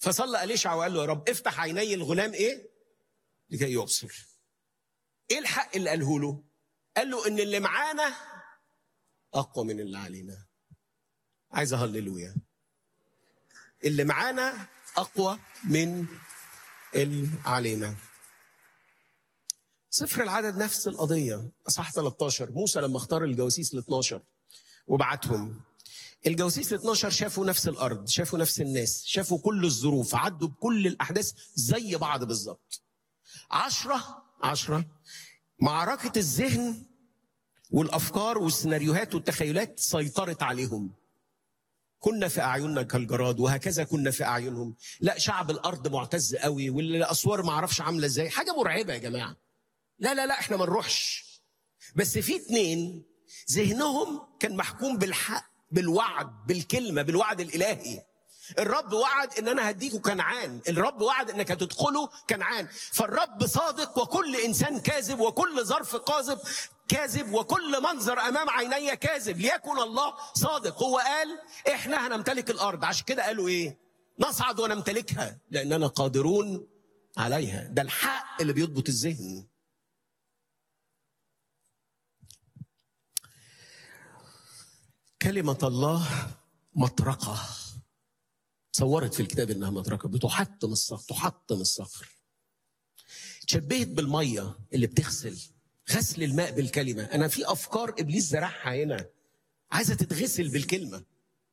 فصلى أليشع وقال له يا رب افتح عيني الغلام ايه لكي يبصر ايه الحق اللي قاله له قال له ان اللي معانا اقوى من اللي علينا عايز هللويا اللي معانا اقوى من اللي علينا سفر العدد نفس القضية أصح 13 موسى لما اختار الجواسيس ال 12 وبعتهم الجواسيس ال 12 شافوا نفس الأرض شافوا نفس الناس شافوا كل الظروف عدوا بكل الأحداث زي بعض بالظبط عشرة عشرة معركة الذهن والأفكار والسيناريوهات والتخيلات سيطرت عليهم كنا في أعيننا كالجراد وهكذا كنا في أعينهم لا شعب الأرض معتز قوي والأسوار ما اعرفش عاملة ازاي حاجة مرعبة يا جماعة لا لا لا احنا ما نروحش بس في اتنين ذهنهم كان محكوم بالحق بالوعد بالكلمة بالوعد الإلهي الرب وعد ان انا هديكوا كنعان الرب وعد انك هتدخلوا كنعان فالرب صادق وكل انسان كاذب وكل ظرف قاذب كاذب وكل منظر امام عيني كاذب ليكن الله صادق هو قال احنا هنمتلك الارض عشان كده قالوا ايه نصعد ونمتلكها لاننا قادرون عليها ده الحق اللي بيضبط الذهن كلمة الله مطرقة صورت في الكتاب انها مطرقة بتحطم الصخر تحطم الصخر شبهت بالمية اللي بتغسل غسل الماء بالكلمة أنا في أفكار إبليس زرعها هنا عايزة تتغسل بالكلمة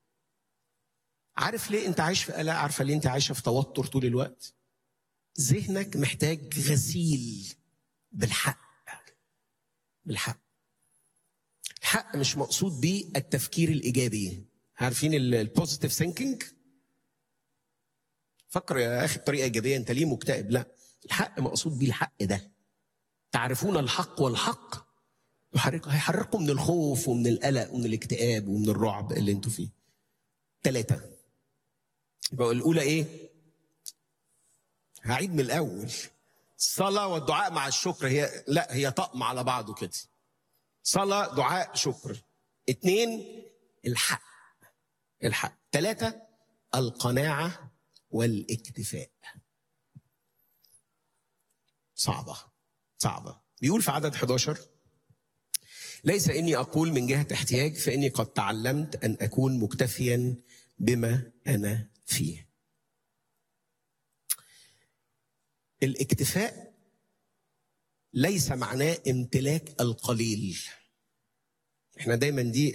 عارف ليه أنت عايش في قلق عارفة ليه أنت عايشة في توتر طول الوقت ذهنك محتاج غسيل بالحق بالحق الحق مش مقصود بيه التفكير الايجابي عارفين البوزيتيف ثينكينج فكر يا اخي بطريقه ايجابيه انت ليه مكتئب لا الحق مقصود بيه الحق ده تعرفون الحق والحق يحرك هيحرككم من الخوف ومن القلق ومن الاكتئاب ومن الرعب اللي انتوا فيه ثلاثة يبقى الأولى إيه؟ هعيد من الأول الصلاة والدعاء مع الشكر هي لا هي طقم على بعضه كده صلاة دعاء شكر اتنين الحق الحق ثلاثة القناعة والاكتفاء صعبة صعبة بيقول في عدد 11 ليس إني أقول من جهة احتياج فإني قد تعلمت أن أكون مكتفيا بما أنا فيه الاكتفاء ليس معناه امتلاك القليل احنا دايما دي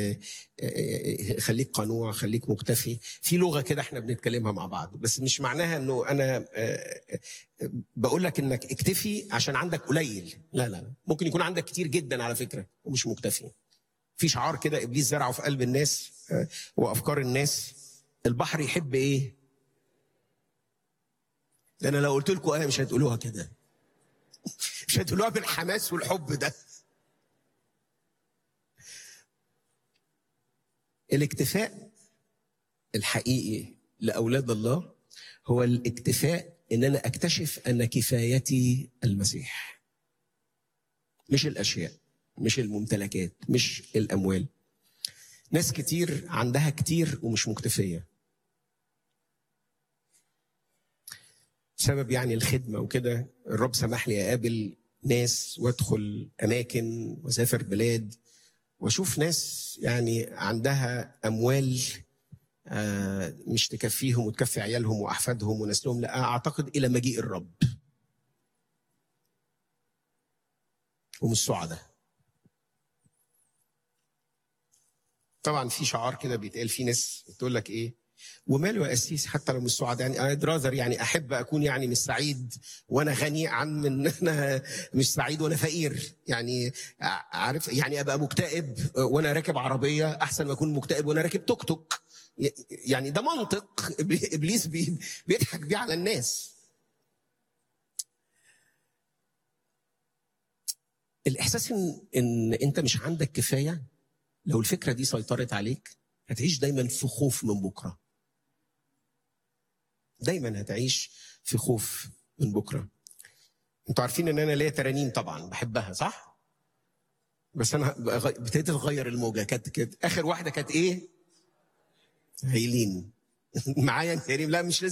خليك قنوع خليك مكتفي في لغه كده احنا بنتكلمها مع بعض بس مش معناها انه انا بقول لك انك اكتفي عشان عندك قليل لا لا ممكن يكون عندك كتير جدا على فكره ومش مكتفي في شعار كده ابليس زرعه في قلب الناس وافكار الناس البحر يحب ايه ده انا لو قلت لكم ايه مش هتقولوها كده مش هتقولوها بالحماس والحب ده الاكتفاء الحقيقي لاولاد الله هو الاكتفاء ان انا اكتشف ان كفايتي المسيح مش الاشياء مش الممتلكات مش الاموال ناس كتير عندها كتير ومش مكتفيه بسبب يعني الخدمه وكده الرب سمح لي اقابل ناس وادخل اماكن واسافر بلاد واشوف ناس يعني عندها اموال مش تكفيهم وتكفي عيالهم واحفادهم ونسلهم لا اعتقد الى مجيء الرب ومش سعداء طبعا في شعار كده بيتقال في ناس تقول لك ايه وماله يا قسيس حتى لو مش سعد يعني انا راذر يعني احب اكون يعني مش سعيد وانا غني عن من انا مش سعيد وانا فقير يعني عارف يعني ابقى مكتئب وانا راكب عربيه احسن ما اكون مكتئب وانا راكب توك توك يعني ده منطق ابليس بيضحك بيه على الناس الاحساس ان ان انت مش عندك كفايه لو الفكره دي سيطرت عليك هتعيش دايما في خوف من بكره دايما هتعيش في خوف من بكره انتوا عارفين ان انا ليا ترانيم طبعا بحبها صح بس انا ابتديت اغير الموجه كانت كانت اخر واحده كانت ايه هايلين معايا كريم لا مش لازم